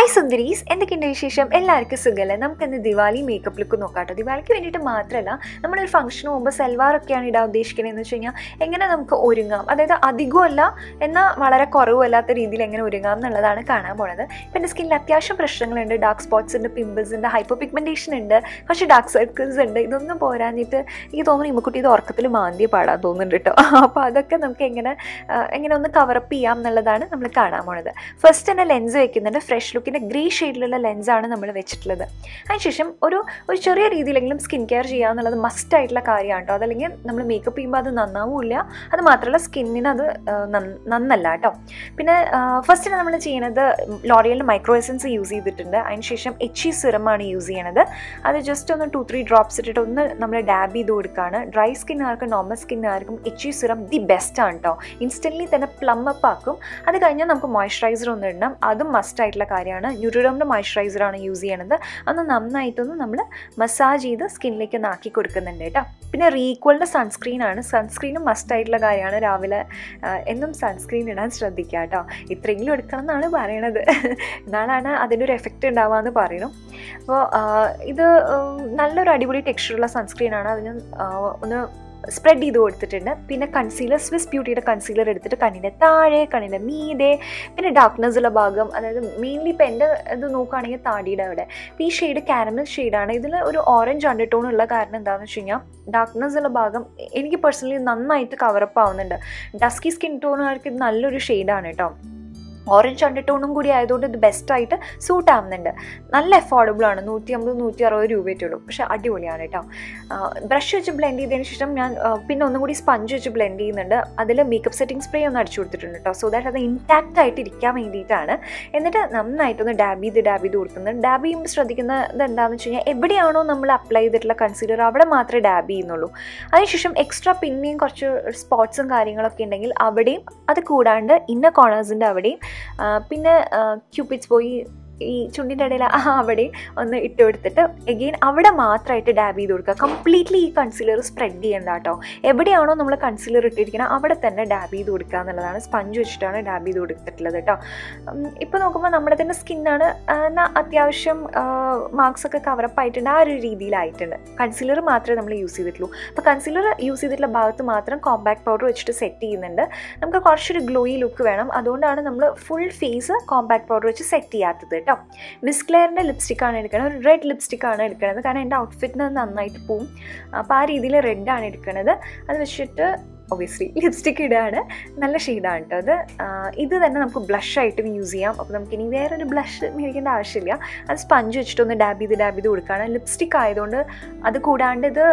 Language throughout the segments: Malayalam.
ഹായ് സുന്ദരീസ് എന്തൊക്കെയുണ്ട് വിശേഷം എല്ലാവർക്കും സുഖമല്ലേ നമുക്ക് ഇന്ന് ദിവാലി മേക്കപ്പ് ലുക്ക് നോക്കാട്ടോ ദിവാലിക്ക് വേണ്ടിയിട്ട് മാത്രമല്ല നമ്മളൊരു ഫംഗ്ഷന് പോകുമ്പോൾ സൽവാറൊക്കെയാണ് ഇടാൻ ഉദ്ദേശിക്കുന്നതെന്ന് വെച്ച് കഴിഞ്ഞാൽ എങ്ങനെ നമുക്ക് ഒരുങ്ങാം അതായത് അധികമല്ല എന്നാൽ വളരെ കുറവുമല്ലാത്ത രീതിയിൽ എങ്ങനെ ഒരുങ്ങാം എന്നുള്ളതാണ് കാണാൻ പോണത് ഇപ്പം എൻ്റെ സ്കിന്നിൽ അത്യാവശ്യം പ്രശ്നങ്ങളുണ്ട് ഡാർക്ക് സ്പോട്ട്സ് ഉണ്ട് പിമ്പിൾസ് ഉണ്ട് ഹൈപ്പർ പിഗ്മെൻറ്റേഷൻ ഉണ്ട് കുറച്ച് ഡാർക്ക് സർക്കിൾസ് ഉണ്ട് ഇതൊന്നും പോരാഞ്ഞിട്ട് എനിക്ക് തോന്നുന്നു ഇമ്മക്കുട്ടി ഇത് ഉറക്കത്തിൽ മാന്തിയ പാടാൻ തോന്നുന്നുണ്ട് കേട്ടോ അപ്പോൾ അതൊക്കെ നമുക്ക് എങ്ങനെ ആ, എങ്ങനെ ഒന്ന് കവറപ്പ് ചെയ്യാം എന്നുള്ളതാണ് നമ്മൾ കാണാൻ പോണത് ഫസ്റ്റ് തന്നെ ലെൻസ് വെക്കുന്നുണ്ട് ഫ്രഷ് ലുക്കിൻ്റെ ഗ്രേ ഷെയ്ഡിലുള്ള ലെൻസാണ് നമ്മൾ വെച്ചിട്ടുള്ളത് അതിനുശേഷം ഒരു ഒരു ചെറിയ രീതിയിലെങ്കിലും സ്കിൻ കെയർ ചെയ്യുക എന്നുള്ളത് മസ്റ്റ് ആയിട്ടുള്ള കാര്യമാണ് കേട്ടോ അതല്ലെങ്കിൽ നമ്മൾ മേക്കപ്പ് ചെയ്യുമ്പോൾ അത് നന്നാവില്ല അത് മാത്രമല്ല സ്കിന്നിന് അത് ആ, നന്ന- നന്നല്ല കേട്ടോ പിന്നെ ഫസ്റ്റ് നമ്മൾ ചെയ്യുന്നത് ലോറിയലിൻ്റെ മൈക്രോ എസൻസ് യൂസ് ചെയ്തിട്ടുണ്ട് അതിനുശേഷം എച്ച് ഇ സിറമാണ് യൂസ് ചെയ്യണത് അത് ജസ്റ്റ് ഒന്ന് ടു ത്രീ ഡ്രോപ്സ് ഇട്ടിട്ട് ഒന്ന് നമ്മൾ ഡാബ് ചെയ്ത് കൊടുക്കുകയാണ് ഡ്രൈ സ്കിന്നാർക്കും നോർമൽ സ്കിന്നാർക്കും H E serum the best ആണ് കേട്ടോ ഇൻസ്റ്റൻ്റ്ലി തന്നെ പ്ലം അപ്പ് ആക്കും അത് കഴിഞ്ഞാൽ നമുക്ക് മോയ്സ്ചറൈസർ ഒന്ന് ഇടണം അതും മസ്റ്റ് ആയിട്ടുള്ള കാര്യമാണ് ന്യൂട്രോഡമിൻ്റെ മോയ്സ്ചറൈസറാണ് യൂസ് ചെയ്യണത് അന്ന് നന്നായിട്ടൊന്ന് നമ്മൾ മസാജ് ചെയ്ത് സ്കിന്നിലേക്ക് ഒന്ന് ആക്കി കൊടുക്കുന്നുണ്ട് കേട്ടോ പിന്നെ റീക്വലിൻ്റെ സൺസ്ക്രീനാണ് സൺസ്ക്രീനും മസ്റ്റ് ആയിട്ടുള്ള കാര്യമാണ് രാവിലെ ആ, എന്നും സൺസ്ക്രീൻ ഇടാൻ ശ്രദ്ധിക്കുക കേട്ടോ ഇത്രയെങ്കിലും എടുക്കണം എന്നാണ് പറയണത് എന്നാലാണ് അതിൻ്റെ ഒരു എഫക്റ്റ് ഉണ്ടാവുക പറയുന്നു അപ്പോൾ ഇത് ഉം, നല്ലൊരു അടിപൊളി ടെക്സ്ചറുള്ള സൺസ്ക്രീനാണ് അതിന് ആ, ഒന്ന് സ്പ്രെഡ് ചെയ്ത് കൊടുത്തിട്ടുണ്ട് പിന്നെ കൺസീലർ സ്വിസ് ബ്യൂട്ടിയുടെ കൺസീലർ എടുത്തിട്ട് കണ്ണിൻ്റെ താഴെ കണ്ണിൻ്റെ മീതെ പിന്നെ ഡാർക്ക്നെസ് ഉള്ള ഭാഗം അതായത് മെയിൻലി ഇപ്പം എൻ്റെ ഇത് നോക്കുകയാണെങ്കിൽ താടിയുടെ അവിടെ അപ്പോൾ ഈ ഷെയ്ഡ് കാരമൽ ഷെയ്ഡാണ് ഇതിൽ ഒരു ഓറഞ്ച് അണ്ടർടോൺ ഉള്ള കാരണം എന്താണെന്ന് വെച്ച് കഴിഞ്ഞാൽ ഡാർക്ക്നെസ് ഉള്ള ഭാഗം എനിക്ക് പേഴ്സണലി നന്നായിട്ട് കവറപ്പ് ആവുന്നുണ്ട് ഡസ്കി സ്കിൻ ടോണുകാർക്ക് ഇത് നല്ലൊരു ഷെയ്ഡാണ് കേട്ടോ ഓറഞ്ച് അണ്ടർടോണും കൂടി ആയതുകൊണ്ട് ഇത് ബെസ്റ്റായിട്ട് സൂട്ട് ആവുന്നുണ്ട് നല്ല അഫോർഡബിൾ ആണ് നൂറ്റി അമ്പത് നൂറ്റി അറുപത് രൂപയേ ഉള്ളൂ പക്ഷേ അടിപൊളിയാണ് കേട്ടോ ബ്രഷ് വെച്ച് ബ്ലെൻഡ് ചെയ്തതിന് ശേഷം ഞാൻ ആ, പിന്നെ ഒന്നും കൂടി സ്പഞ്ച് വെച്ച് ബ്ലെൻഡ് ചെയ്യുന്നുണ്ട് അതിൽ മേക്കപ്പ് സെറ്റിംഗ് സ്പ്രേ ഒന്ന് അടിച്ചു കൊടുത്തിട്ടുണ്ട് കേട്ടോ സോ ദാറ്റ് അത് ഇൻടാക്റ്റ് ആയിട്ട് ഇരിക്കാൻ വേണ്ടിയിട്ടാണ് എന്നിട്ട് നന്നായിട്ടൊന്ന് ഡാബ് ചെയ്ത് ഡാബ് ചെയ്ത് കൊടുക്കുന്നത് ഡാബ് ചെയ്യുമ്പോൾ ശ്രദ്ധിക്കുന്നത് എന്താണെന്ന് വെച്ച് കഴിഞ്ഞാൽ എവിടെയാണോ നമ്മൾ അപ്ലൈ ചെയ്തിട്ടുള്ള കൺസീലർ അവിടെ മാത്രമേ ഡാബ് ചെയ്യുന്നുള്ളൂ അതിനുശേഷം എക്സ്ട്രാ പിന്നെയും കുറച്ച് സ്പോട്ട്സും കാര്യങ്ങളൊക്കെ ഉണ്ടെങ്കിൽ അവിടെയും അത് കൂടാണ്ട് ഇന്ന കോർണേഴ്സിൻ്റെ അവിടെയും ആ, പിന്നെ ക്യൂപ്പിറ്റ്സ് പോയി ഈ ചുണ്ടിൻ്റെ ഇടയിൽ ആ അവിടെ ഒന്ന് ഇട്ട് കൊടുത്തിട്ട് എഗെയിൻ അവിടെ മാത്രമായിട്ട് ഡാബ് ചെയ്ത് കൊടുക്കുക കംപ്ലീറ്റ്ലി ഈ കൺസീലർ സ്പ്രെഡ് ചെയ്യേണ്ട കേട്ടോ എവിടെയാണോ നമ്മൾ കൺസീലർ ഇട്ടിരിക്കുന്നത് അവിടെ തന്നെ ഡാബ് ചെയ്ത് കൊടുക്കുക എന്നുള്ളതാണ് സ്പഞ്ച് വെച്ചിട്ടാണ് ഡാബ് ചെയ്ത് കൊടുത്തിട്ടുള്ളത് കേട്ടോ ഇപ്പോൾ നോക്കുമ്പോൾ നമ്മുടെ തന്നെ സ്കിന്നാണ് എന്നാൽ അത്യാവശ്യം മാർക്സ് ഒക്കെ കവറപ്പ് ആയിട്ടുണ്ട് ആ ഒരു രീതിയിലായിട്ടുണ്ട് കൺസീലർ മാത്രമേ നമ്മൾ യൂസ് ചെയ്തിട്ടുള്ളൂ അപ്പോൾ കൺസീലർ യൂസ് ചെയ്തിട്ടുള്ള ഭാഗത്ത് മാത്രം കോമ്പാക്ട് പൗഡർ വെച്ചിട്ട് സെറ്റ് ചെയ്യുന്നുണ്ട് നമുക്ക് കുറച്ചൊരു ഗ്ലോയി ലുക്ക് വേണം അതുകൊണ്ടാണ് നമ്മൾ ഫുൾ ഫേസ് കോമ്പാക്ട് പൗഡർ വെച്ച് സെറ്റ് ചെയ്യാത്തത് കേട്ടോ മിസ് ക്ലെയറിൻ്റെ ലിപ്സ്റ്റിക്കാണ് എടുക്കുന്നത് ഒരു റെഡ് ലിപ്സ്റ്റിക്കാണ് എടുക്കുന്നത് കാരണം എൻ്റെ ഔട്ട്ഫിറ്റിന് നന്നായിട്ട് പോവും അപ്പോൾ ആ രീതിയിൽ റെഡാണ് എടുക്കുന്നത് അത് വെച്ചിട്ട് ഒബിയസ്ലി ലിപ്സ്റ്റിക് ഇടുകയാണ് നല്ല ഷെയ്ഡാണ് കേട്ടോ അത് ആ, ഇത് തന്നെ നമുക്ക് ബ്ലഷ് ആയിട്ടും യൂസ് ചെയ്യാം അപ്പോൾ നമുക്ക് ഇനി വേറൊരു ബ്ലഷ് മേടിക്കേണ്ട ആവശ്യമില്ല അത് സ്പഞ്ച് വെച്ചിട്ടൊന്ന് ഡാബ് ചെയ്ത് ഡാബ് ചെയ്ത് കൊടുക്കുകയാണ് ലിപ്സ്റ്റിക് ആയതുകൊണ്ട് അത് കൂടാണ്ട് ഇത്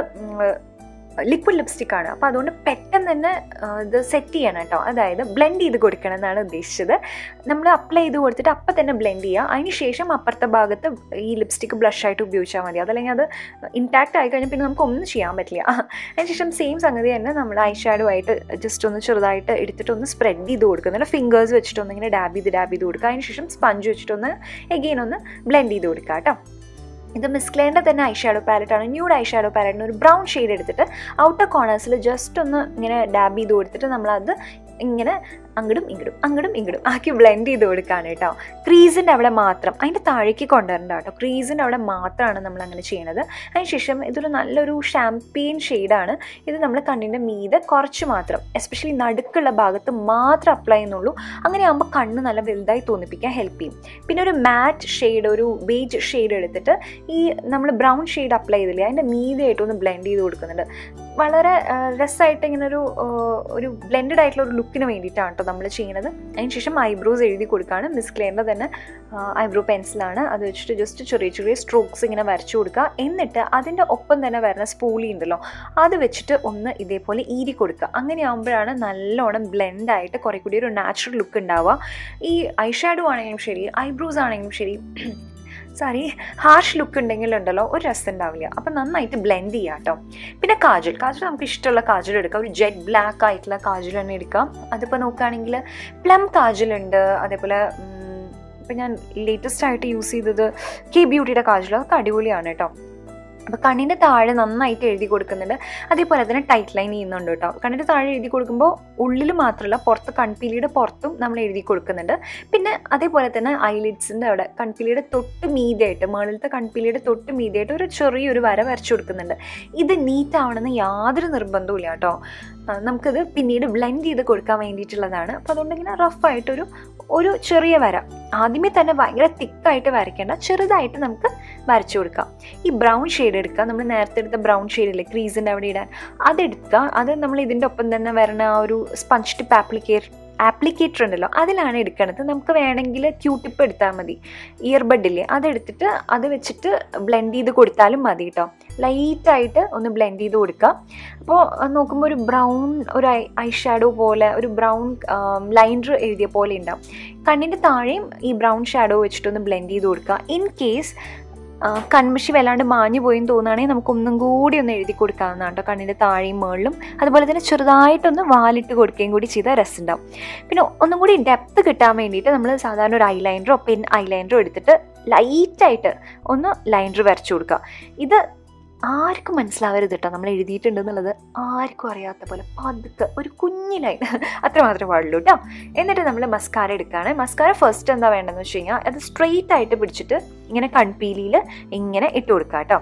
ലിക്വിഡ് ലിപ്സ്റ്റിക് ആണ് അപ്പോൾ അതുകൊണ്ട് പെട്ടെന്ന് തന്നെ ആ, ഇത് സെറ്റ് ചെയ്യണം കേട്ടോ അതായത് ബ്ലെൻഡ് ചെയ്ത് കൊടുക്കണം എന്നാണ് ഉദ്ദേശിച്ചത് നമ്മൾ അപ്ലൈ ചെയ്ത് കൊടുത്തിട്ട് അപ്പം തന്നെ ബ്ലെൻഡ് ചെയ്യുക അതിന് ശേഷം അപ്പുറത്തെ ഭാഗത്ത് ഈ ലിപ്സ്റ്റിക്ക് ബ്ലഷായിട്ട് ഉപയോഗിച്ചാൽ മതി അതല്ലെങ്കിൽ അത് ഇൻടാക്റ്റ് ആയി കഴിഞ്ഞാൽ പിന്നെ നമുക്ക് ഒന്നും ചെയ്യാൻ പറ്റില്ല അതിനുശേഷം സെയിം സംഗതി തന്നെ നമ്മൾ ഐ ഷാഡോ ആയിട്ട് ജസ്റ്റ് ഒന്ന് ചെറുതായിട്ട് എടുത്തിട്ട് ഒന്ന് സ്പ്രെഡ് ചെയ്ത് കൊടുക്കുന്നില്ല ഫിംഗേഴ്സ് വെച്ചിട്ട് ഒന്ന് ഇങ്ങനെ ഡാബ് ചെയ്ത് ഡാബ് ചെയ്ത് കൊടുക്കുക അതിനുശേഷം സ്പഞ്ച് വെച്ചിട്ടൊന്ന് എഗെയിൻ ഒന്ന് ബ്ലെൻഡ് ചെയ്ത് കൊടുക്കുക കേട്ടോ ഇത് മിസ്ക്ലേൻ്റെ തന്നെ ഐ ഷാഡോ പാലറ്റാണ് ന്യൂഡ് ഐ ഷാഡോ പാലറ്റിന് ഒരു ബ്രൗൺ ഷെയ്ഡ് എടുത്തിട്ട് ഔട്ടർ കോർണേഴ്സിൽ ജസ്റ്റ് ഒന്ന് ഇങ്ങനെ ഡാബ് ചെയ്ത് കൊടുത്തിട്ട് നമ്മളത് ഇങ്ങനെ അങ്ങടും ഇങ്ങടും അങ്ങടും ഇങ്ങടും ആക്കി ബ്ലെൻഡ് ചെയ്ത് കൊടുക്കുകയാണ് കേട്ടോ ക്രീസിൻ്റെ അവിടെ മാത്രം അതിൻ്റെ താഴേക്ക് കൊണ്ടുവരണ്ട കേട്ടോ ക്രീസിൻ്റെ അവിടെ മാത്രമാണ് നമ്മൾ അങ്ങനെ ചെയ്യണത് അതിനുശേഷം ഇതൊരു നല്ലൊരു ഷാംപെയിൻ ഷെയ്ഡാണ് ഇത് നമ്മൾ കണ്ണിൻ്റെ മീതെ കുറച്ച് മാത്രം എസ്പെഷ്യലി നടുക്കുള്ള ഭാഗത്ത് മാത്രം അപ്ലൈ ചെയ്യുന്നുള്ളൂ അങ്ങനെ ആകുമ്പോൾ കണ്ണ് നല്ല വലുതായി തോന്നിപ്പിക്കാൻ ഹെൽപ്പ് ചെയ്യും പിന്നെ ഒരു മാറ്റ് ഷെയ്ഡ് ഒരു ബേജ് ഷെയ്ഡ് എടുത്തിട്ട് ഈ നമ്മൾ ബ്രൗൺ ഷെയ്ഡ് അപ്ലൈ ചെയ്തില്ലേ അതിൻ്റെ മീതെയായിട്ട് ഒന്ന് ബ്ലെൻഡ് ചെയ്ത് കൊടുക്കുന്നുണ്ട് വളരെ ആ, രസമായിട്ട് ഇങ്ങനെ ഒരു ആ, ഒരു ബ്ലെൻഡഡ് ആയിട്ടുള്ള ഒരു ലുക്കിന് വേണ്ടിയിട്ടാണ് കേട്ടോ നമ്മൾ ചെയ്യുന്നത് അതിനുശേഷം ഐബ്രോസ് എഴുതി കൊടുക്കുകയാണ് മിസ് ക്ലെയറിൻ്റെ തന്നെ ഐബ്രോ പെൻസിലാണ് അത് വെച്ചിട്ട് ജസ്റ്റ് ചെറിയ ചെറിയ സ്ട്രോക്സ് ഇങ്ങനെ വരച്ചു കൊടുക്കുക എന്നിട്ട് അതിൻ്റെ ഒപ്പം തന്നെ വരുന്ന സ്പൂളി ഉണ്ടല്ലോ അത് വെച്ചിട്ട് ഒന്ന് ഇതേപോലെ ഈരി കൊടുക്കുക അങ്ങനെ ആകുമ്പോഴാണ് നല്ലോണം ബ്ലെൻഡ് ആയിട്ട് കുറേ കൂടി ഒരു നാച്ചുറൽ ലുക്ക് ഉണ്ടാവുക ഈ ഐ ഷാഡോ ആണെങ്കിലും ശരി ഐബ്രോസ് ആണെങ്കിലും ശരി സോറി ഹാർഷ് ലുക്ക് ഉണ്ടെങ്കിലുണ്ടല്ലോ ഒരു രസം ഉണ്ടാവില്ല അപ്പം നന്നായിട്ട് ബ്ലെൻഡ് ചെയ്യാം കേട്ടോ പിന്നെ കാജൽ കാജൽ നമുക്ക് ഇഷ്ടമുള്ള കാജൽ എടുക്കാം ഒരു ജെറ്റ് ബ്ലാക്ക് ആയിട്ടുള്ള കാജൽ തന്നെ എടുക്കാം അതിപ്പോൾ നോക്കുകയാണെങ്കിൽ പ്ലം കാജലുണ്ട് അതേപോലെ ഉം, ഇപ്പം ഞാൻ ലേറ്റസ്റ്റ് ആയിട്ട് യൂസ് ചെയ്തത് കെ ബ്യൂട്ടിയുടെ കാജൽ അതൊക്കെ അടിപൊളിയാണ് കേട്ടോ അപ്പോൾ കണ്ണിൻ്റെ താഴെ നന്നായിട്ട് എഴുതി കൊടുക്കുന്നുണ്ട് അതേപോലെ തന്നെ ടൈറ്റ് ലൈൻ ചെയ്യുന്നുണ്ട് കേട്ടോ കണ്ണിൻ്റെ താഴെ എഴുതി കൊടുക്കുമ്പോൾ ഉള്ളിൽ മാത്രമല്ല പുറത്ത് കൺപീലിയുടെ പുറത്തും നമ്മൾ എഴുതി കൊടുക്കുന്നുണ്ട് പിന്നെ അതേപോലെ തന്നെ ഐലിഡ്സിൻ്റെ അവിടെ കൺപീലിയുടെ തൊട്ട് മീതിയായിട്ട് മുകളിലത്തെ കൺപീലിയുടെ തൊട്ട് മീതിയായിട്ട് ഒരു ചെറിയൊരു വര വരച്ചു കൊടുക്കുന്നുണ്ട് ഇത് നീറ്റ് ആവണമെന്ന് യാതൊരു നിർബന്ധവും ഇല്ല കേട്ടോ ആ, നമുക്കിത് പിന്നീട് ബ്ലെൻഡ് ചെയ്ത് കൊടുക്കാൻ വേണ്ടിയിട്ടുള്ളതാണ് അപ്പോൾ അതുകൊണ്ട് ഇങ്ങനെ റഫായിട്ടൊരു ഒരു ചെറിയ വര ആദ്യമേ തന്നെ ഭയങ്കര തിക്കായിട്ട് വരയ്ക്കേണ്ട ചെറുതായിട്ട് നമുക്ക് വരച്ചു കൊടുക്കാം ഈ ബ്രൗൺ ഷെയ്ഡ് എടുക്കുക നമ്മൾ നേരത്തെ എടുത്ത ബ്രൗൺ ഷെയ്ഡില്ലേ ക്രീസിൻ്റെ അവിടെ ഇടാൻ അതെടുക്കുക അത് നമ്മൾ ഇതിൻ്റെ ഒപ്പം തന്നെ വരണ ആ ഒരു സ്പഞ്ച് ടിപ്പ് ആപ്ലിക്കേറ്റ് ആപ്ലിക്കേറ്റർ ഉണ്ടല്ലോ അതിലാണ് എടുക്കണത് നമുക്ക് വേണമെങ്കിൽ ക്യൂട്ടിപ്പ് എടുത്താൽ മതി ഇയർബഡില്ലേ അതെടുത്തിട്ട് അത് വെച്ചിട്ട് ബ്ലെൻഡ് ചെയ്ത് കൊടുത്താലും മതി കേട്ടോ ലൈറ്റായിട്ട് ഒന്ന് ബ്ലെൻഡ് ചെയ്ത് കൊടുക്കുക അപ്പോൾ നോക്കുമ്പോൾ ഒരു ബ്രൗൺ ഒരു ഐ ഐ ഷാഡോ പോലെ ഒരു ബ്രൗൺ ലൈനർ എഴുതിയ പോലെ ഉണ്ടാവും കണ്ണിൻ്റെ താഴെയും ഈ ബ്രൗൺ ഷാഡോ വെച്ചിട്ടൊന്ന് ബ്ലെൻഡ് ചെയ്ത് കൊടുക്കുക ഇൻ കേസ് കൺമഷി വല്ലാണ്ട് മാഞ്ഞു പോയെന്ന് തോന്നുകയാണെങ്കിൽ നമുക്ക് ഒന്നും കൂടി ഒന്ന് എഴുതി കൊടുക്കാവുന്നതാണ് കേട്ടോ കണ്ണിൻ്റെ താഴെയും മുകളിലും അതുപോലെ തന്നെ ചെറുതായിട്ടൊന്ന് വാലിട്ട് കൊടുക്കുകയും കൂടി ചെയ്താൽ രസമുണ്ടാവും പിന്നെ ഒന്നും കൂടി ഡെപ്ത് കിട്ടാൻ വേണ്ടിയിട്ട് നമ്മൾ സാധാരണ ഒരു ഐലൈനറോ പെൻ ഐലൈനറോ എടുത്തിട്ട് ലൈറ്റായിട്ട് ഒന്ന് ലൈനർ വരച്ചു കൊടുക്കുക ഇത് ആർക്കും മനസ്സിലാവരുത് കേട്ടോ നമ്മൾ എഴുതിയിട്ടുണ്ട് എന്നുള്ളത് ആർക്കും അറിയാത്ത പോലെ പതുക്കെ ഒരു കുഞ്ഞു ലൈൻ അത്ര മാത്രമേ പാടുള്ളൂ കേട്ടോ എന്നിട്ട് നമ്മൾ മസ്കാര എടുക്കുകയാണ് മസ്കാര ഫസ്റ്റ് എന്താ വേണ്ടതെന്ന് വെച്ച് കഴിഞ്ഞാൽ അത് സ്ട്രെയിറ്റ് ആയിട്ട് പിടിച്ചിട്ട് ഇങ്ങനെ കൺപീലിയിൽ ഇങ്ങനെ ഇട്ട് കൊടുക്കുക കേട്ടോ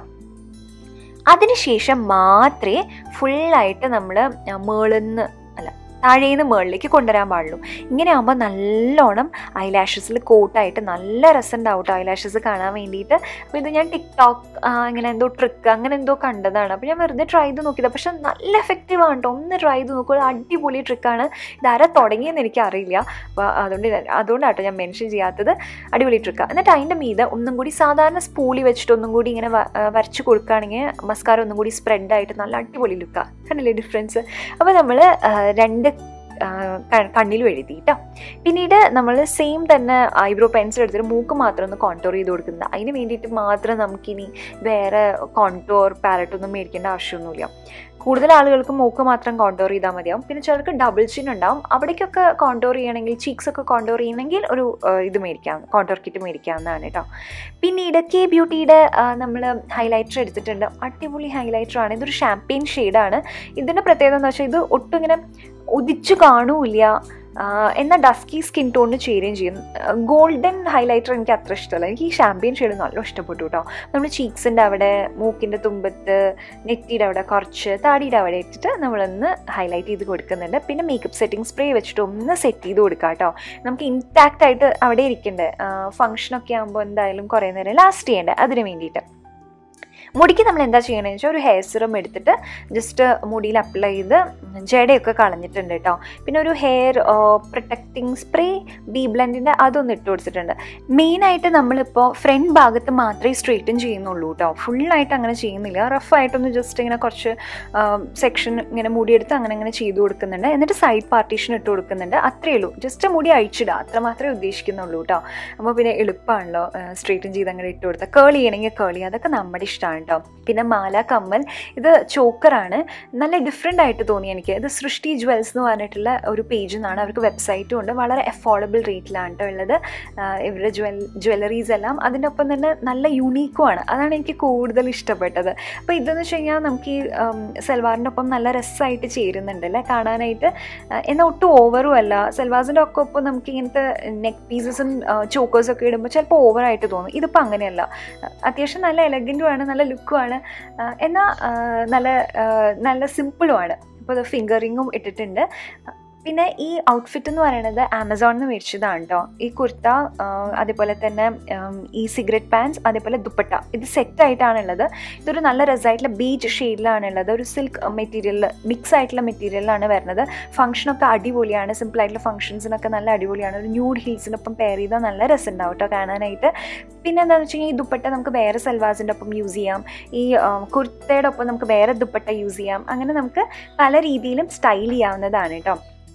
അതിനുശേഷം മാത്രമേ ഫുള്ളായിട്ട് നമ്മൾ മേളിന്ന് അല്ല താഴേന്ന് മുകളിലേക്ക് കൊണ്ടുവരാൻ പാടുള്ളൂ ഇങ്ങനെ ആകുമ്പോൾ നല്ലോണം ഐലാഷസിൽ കോട്ടായിട്ട് നല്ല രസം ഉണ്ടാവും കേട്ടോ ഐലാഷസ് കാണാൻ വേണ്ടിയിട്ട് അപ്പോൾ ഇത് ഞാൻ ടിക്ടോക്ക് ഇങ്ങനെ എന്തോ ട്രിക്ക് അങ്ങനെ എന്തോ കണ്ടതാണ് അപ്പോൾ ഞാൻ വെറുതെ ട്രൈ ചെയ്ത് നോക്കിയത് പക്ഷെ നല്ല എഫക്റ്റീവ് ആണ് കേട്ടോ ഒന്ന് ട്രൈ ചെയ്ത് നോക്കുക അടിപൊളി ട്രിക്കാണ് ഇതാരാ തുടങ്ങിയെന്ന് എനിക്ക് അറിയില്ല അപ്പോൾ അതുകൊണ്ട് ഇത് അതുകൊണ്ടാട്ടോ ഞാൻ മെൻഷൻ ചെയ്യാത്തത് അടിപൊളി ട്രിക്കാണ് എന്നിട്ട് അതിൻ്റെ മീതെ ഒന്നും കൂടി സാധാരണ സ്പൂളി വെച്ചിട്ട് ഒന്നും കൂടി ഇങ്ങനെ വ- ആ, വരച്ച് കൊടുക്കുകയാണെങ്കിൽ മസ്കാര ഒന്നും കൂടി സ്പ്രെഡായിട്ട് നല്ല അടിപൊളി ലുക്കാണ് കണ്ടില്ലേ ഡിഫറൻസ് അപ്പോൾ നമ്മൾ രണ്ട് ആ, ക- കണ്ണിലും എഴുതി കേട്ടോ പിന്നീട് നമ്മൾ സെയിം തന്നെ ഐബ്രോ പെൻസിൽ എടുത്തിട്ട് മൂക്ക് മാത്രം ഒന്ന് കോൺടോർ ചെയ്ത് കൊടുക്കുന്നത് അതിന് വേണ്ടിയിട്ട് മാത്രം നമുക്കിനി വേറെ കോൺടോർ പാലറ്റ് ഒന്നും മേടിക്കേണ്ട ആവശ്യമൊന്നുമില്ല കൂടുതൽ ആളുകൾക്ക് മൂക്ക് മാത്രം കോൺടോർ ചെയ്താൽ മതിയാവും പിന്നെ ചിലർക്ക് ഡബിൾ ചിൻ ഉണ്ടാവും അവിടേക്കൊക്കെ കോൺടോർ ചെയ്യണമെങ്കിൽ ചീക്സ് ഒക്കെ കോൺടോർ ചെയ്യണമെങ്കിൽ ഒരു ആ, ഇത് മേടിക്കാം കോൺടോർ കിറ്റ് മേടിക്കാവുന്നതാണ് കേട്ടോ പിന്നീട് കെ ബ്യൂട്ടിയുടെ നമ്മൾ ഹൈലൈറ്റർ എടുത്തിട്ടുണ്ട് അടിപൊളി ഹൈലൈറ്റർ ആണ് ഇതൊരു ഷാമ്പെയിൻ ഷെയ്ഡാണ് ഇതിൻ്റെ പ്രത്യേകത എന്ന് വെച്ചാൽ ഇത് ഒട്ടും ഇങ്ങനെ ഉദിച്ചു കാണൂല എന്നാൽ ഡസ്കി സ്കിൻ ടോണിന് ചേരുകയും ചെയ്യും ഗോൾഡൻ ഹൈലൈറ്റർ എനിക്ക് അത്ര ഇഷ്ടമല്ല എനിക്ക് ഈ ഷാമ്പെയിൻ ഷെയ്ഡ് നല്ല ഇഷ്ടപ്പെട്ടു കേട്ടോ നമ്മൾ ചീക്സിൻ്റെ അവിടെ മൂക്കിൻ്റെ തുമ്പത്ത് നെറ്റിയുടെ അവിടെ കുറച്ച് താടിയുടെ അവിടെ ഇട്ടിട്ട് നമ്മളൊന്ന് ഹൈലൈറ്റ് ചെയ്ത് കൊടുക്കുന്നുണ്ട് പിന്നെ മേക്കപ്പ് സെറ്റിംഗ് സ്പ്രേ വെച്ചിട്ട് ഒന്ന് സെറ്റ് ചെയ്ത് കൊടുക്കാം കേട്ടോ നമുക്ക് ഇൻടാക്റ്റ് ആയിട്ട് അവിടെ ഇരിക്കണ്ടേ ഫംഗ്ഷനൊക്കെ ആകുമ്പോൾ എന്തായാലും കുറേ നേരം ലാസ്റ്റ് ചെയ്യണ്ടേ അതിന് വേണ്ടിയിട്ട് മുടിക്ക് നമ്മൾ എന്താ ചെയ്യണമെന്ന് വെച്ചാൽ ഒരു ഹെയർ സിറം എടുത്തിട്ട് ജസ്റ്റ് മുടിയിൽ അപ്ലൈ ചെയ്ത് ജടയൊക്കെ കളഞ്ഞിട്ടുണ്ട് കേട്ടോ പിന്നെ ഒരു ഹെയർ പ്രൊട്ടക്റ്റിംഗ് സ്പ്രേ ബി ബ്ലെൻഡിൻ്റെ അതൊന്ന് ഇട്ട് കൊടുത്തിട്ടുണ്ട് മെയിനായിട്ട് നമ്മളിപ്പോൾ ഫ്രണ്ട് ഭാഗത്ത് മാത്രമേ സ്ട്രെയിറ്റൻ ചെയ്യുന്നുള്ളൂ കേട്ടോ ഫുള്ളായിട്ട് അങ്ങനെ ചെയ്യുന്നില്ല റഫായിട്ടൊന്ന് ജസ്റ്റ് ഇങ്ങനെ കുറച്ച് സെക്ഷൻ ഇങ്ങനെ മുടിയെടുത്ത് അങ്ങനെ അങ്ങനെ ചെയ്ത് കൊടുക്കുന്നുണ്ട് എന്നിട്ട് സൈഡ് പാർട്ടീഷൻ ഇട്ട് കൊടുക്കുന്നുണ്ട് അത്രയേ ഉള്ളൂ ജസ്റ്റ് മുടി അഴിച്ചിടുക അത്ര മാത്രമേ ഉദ്ദേശിക്കുന്നുള്ളൂ കേട്ടോ അപ്പോൾ പിന്നെ എളുപ്പമാണല്ലോ സ്ട്രെയിറ്റൻ ചെയ്ത് അങ്ങനെ ഇട്ട് കൊടുത്താൽ കേൾ ചെയ്യണമെങ്കിൽ കേൾ ചെയ്യുക അതൊക്കെ നമ്മുടെ ഇഷ്ടമാണ് കേട്ടോ പിന്നെ മാല കമ്മൽ ഇത് ചോക്കറാണ് നല്ല ഡിഫറെൻ്റ് ആയിട്ട് തോന്നി എനിക്ക് ഇത് സൃഷ്ടി ജ്വൽസ് എന്ന് പറഞ്ഞിട്ടുള്ള ഒരു പേജിൽ നിന്നാണ് അവർക്ക് വെബ്സൈറ്റും ഉണ്ട് വളരെ അഫോർഡബിൾ റേറ്റിലാണ് കേട്ടോ ഉള്ളത് ആഹ് ഇവരുടെ ജ്വൽ ജ്വല്ലറീസ് എല്ലാം അതിൻ്റെ ഒപ്പം തന്നെ നല്ല യുണീക്കുമാണ് അതാണ് എനിക്ക് കൂടുതൽ ഇഷ്ടപ്പെട്ടത് അപ്പോൾ ഇതെന്ന് വെച്ച് കഴിഞ്ഞാൽ നമുക്ക് ഈ സെൽവാറിൻ്റെ ഒപ്പം നല്ല രസമായിട്ട് ചേരുന്നുണ്ട് അല്ലേ കാണാനായിട്ട് ആഹ് എന്നാൽ ഒട്ടും ഓവറും അല്ല സെൽവാസിൻ്റെ ഒക്കെ ഒപ്പം നമുക്ക് ഇങ്ങനത്തെ നെക്ക് പീസസും ചോക്കേഴ്സും ഒക്കെ ഇടുമ്പോൾ ചിലപ്പോൾ ഓവറായിട്ട് തോന്നും ഇതിപ്പോൾ അങ്ങനെയല്ല അത്യാവശ്യം നല്ല എലഗൻറ്റുമാണ് നല്ല ലുക്കുമാണ് എന്നാൽ നല്ല ആഹ് നല്ല സിമ്പിളുമാണ് ഇപ്പോൾ ഇത് ഫിംഗറിങ്ങും ഇട്ടിട്ടുണ്ട് പിന്നെ ഈ ഔട്ട്ഫിറ്റ് എന്ന് പറയുന്നത് ആമസോണിൽ നിന്ന് മേടിച്ചതാണ് കേട്ടോ ഈ കുർത്ത ആഹ് അതേപോലെ തന്നെ ഉം, ഈ സിഗരറ്റ് പാൻസ് അതേപോലെ ദുപ്പട്ട ഇത് സെറ്റ് ആയിട്ടാണുള്ളത് ഇതൊരു നല്ല രസമായിട്ടുള്ള ബീച്ച് ഷെയ്ഡിലാണുള്ളത് ഒരു സിൽക്ക് മെറ്റീരിയൽ മിക്സ് ആയിട്ടുള്ള മെറ്റീരിയലാണ് വരുന്നത് ഫംഗ്ഷനൊക്കെ അടിപൊളിയാണ് സിമ്പിൾ ആയിട്ടുള്ള ഫംഗ്ഷൻസിനൊക്കെ നല്ല അടിപൊളിയാണ് ഒരു ന്യൂഡ് ഹീൽസിനൊപ്പം പെയർ ചെയ്താൽ നല്ല രസം ഉണ്ടാവും കേട്ടോ കാണാനായിട്ട് പിന്നെ എന്താണെന്ന് വെച്ച് കഴിഞ്ഞാൽ ഈ ദുപ്പട്ട നമുക്ക് വേറെ സൽവാസിൻ്റെ ഒപ്പം യൂസ് ചെയ്യാം ഈ ആഹ്, കുർത്തയുടെ ഒപ്പം നമുക്ക് വേറെ ദുപ്പട്ട യൂസ് ചെയ്യാം അങ്ങനെ നമുക്ക് പല രീതിയിലും സ്റ്റൈൽ ചെയ്യാവുന്നതാണ് കേട്ടോ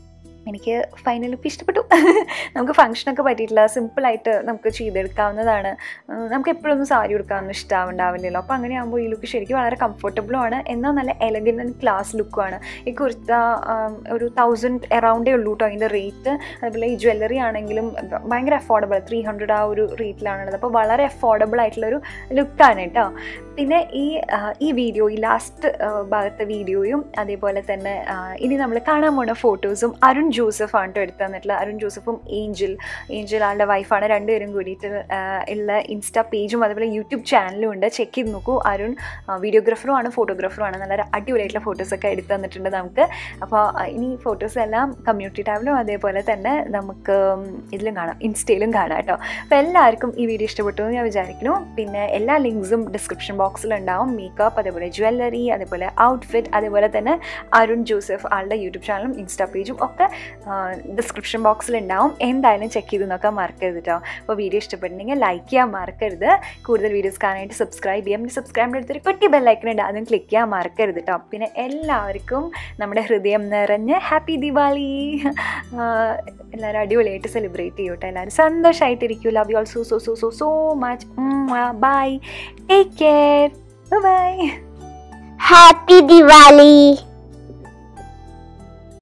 എനിക്ക് ഫൈനൽ ലുക്ക് ഇഷ്ടപ്പെട്ടു നമുക്ക് ഫംഗ്ഷനൊക്കെ പറ്റിയിട്ടില്ല സിമ്പിളായിട്ട് നമുക്ക് ചെയ്തെടുക്കാവുന്നതാണ് ഉം, നമുക്ക് എപ്പോഴൊന്നും സാരി ഉടുക്കാനൊന്നും ഇഷ്ടമുണ്ടാവില്ലല്ലോ അപ്പോൾ അങ്ങനെയാകുമ്പോൾ ഈ ലുക്ക് ശരിക്കും വളരെ കംഫർട്ടബിളും ആണ് എന്നാൽ നല്ല എലഗൻ്റ് ആൻഡ് ക്ലാസ് ലുക്കുമാണ് ഈ കുർത്ത ആം, ഒരു തൗസൻഡ് എറൗണ്ടേ ഉള്ളൂ കേട്ടോ അതിൻ്റെ റേറ്റ് അതുപോലെ ഈ ജ്വല്ലറി ആണെങ്കിലും ഭയങ്കര അഫോർഡബിൾ ത്രീ ഹൺഡ്രഡ് ആ ഒരു റേറ്റിലാണുള്ളത് അപ്പോൾ വളരെ അഫോർഡബിൾ ആയിട്ടുള്ളൊരു ലുക്കാണ് കേട്ടോ പിന്നെ ഈ ആ, ഈ വീഡിയോ ഈ ലാസ്റ്റ് ഭാഗത്തെ വീഡിയോയും അതേപോലെ തന്നെ ആ, ഇനി നമ്മൾ കാണാൻ പോണ ഫോട്ടോസും അരുൺ ജോസഫ് ആണ് കേട്ടോ എടുത്തു തന്നിട്ടുള്ള അരുൺ ജോസഫും ഏഞ്ചൽ ഏഞ്ചൽ ആളുടെ വൈഫാണ് രണ്ടുപേരും കൂടിയിട്ട് ആ, ഉള്ള ഇൻസ്റ്റാ പേജും അതുപോലെ യൂട്യൂബ് ചാനലും ഉണ്ട് ചെക്ക് ചെയ്ത് നോക്കൂ അരുൺ വീഡിയോഗ്രാഫറും ആണ് ഫോട്ടോഗ്രാഫറും ആണ് നല്ല അടിപൊളിയായിട്ടുള്ള ഫോട്ടോസൊക്കെ എടുത്തു തന്നിട്ടുണ്ട് നമുക്ക് അപ്പോൾ ഇനി ഫോട്ടോസ് എല്ലാം കമ്മ്യൂണിറ്റി ടാബിലും അതേപോലെ തന്നെ നമുക്ക് ഇതിലും കാണാം ഇൻസ്റ്റയിലും കാണാം കേട്ടോ അപ്പോൾ എല്ലാവർക്കും ഈ വീഡിയോ ഇഷ്ടപ്പെട്ടു എന്ന് ഞാൻ വിചാരിക്കുന്നു പിന്നെ എല്ലാ ലിങ്ക്സും ഡിസ്ക്രിപ്ഷൻ ബോക്സിൽ ഉണ്ടാവും മേക്കപ്പ് അതേപോലെ ജ്വല്ലറി അതേപോലെ ഔട്ട്ഫിറ്റ് അതേപോലെ തന്നെ അരുൺ ജോസഫ് ആളുടെ യൂട്യൂബ് ചാനലും ഇൻസ്റ്റാ പേജും ഒക്കെ ഡിസ്ക്രിപ്ഷൻ ബോക്സിൽ ഉണ്ടാവും എന്തായാലും ചെക്ക് ചെയ്ത് നോക്കാൻ മറക്കരുത് കേട്ടോ അപ്പോൾ വീഡിയോ ഇഷ്ടപ്പെട്ടിട്ടുണ്ടെങ്കിൽ ലൈക്ക് ചെയ്യാൻ മറക്കരുത് കൂടുതൽ വീഡിയോസ് കാണാനായിട്ട് സബ്സ്ക്രൈബ് ചെയ്യാം സബ്സ്ക്രൈബിൻ്റെ അടുത്തൊരു കുട്ടി ബെല്ലൈക്കൺ ഉണ്ട് അതും ക്ലിക്ക് ചെയ്യാൻ മറക്കരുത് കേട്ടോ പിന്നെ എല്ലാവർക്കും നമ്മുടെ ഹൃദയം നിറഞ്ഞ് ഹാപ്പി ദിവാലി എല്ലാവരും അടിപൊളിയായിട്ട് സെലിബ്രേറ്റ് ചെയ്യും കേട്ടോ എല്ലാവരും സന്തോഷമായിട്ടിരിക്കും love you all so so so so so much bye take care bye Happy Diwali!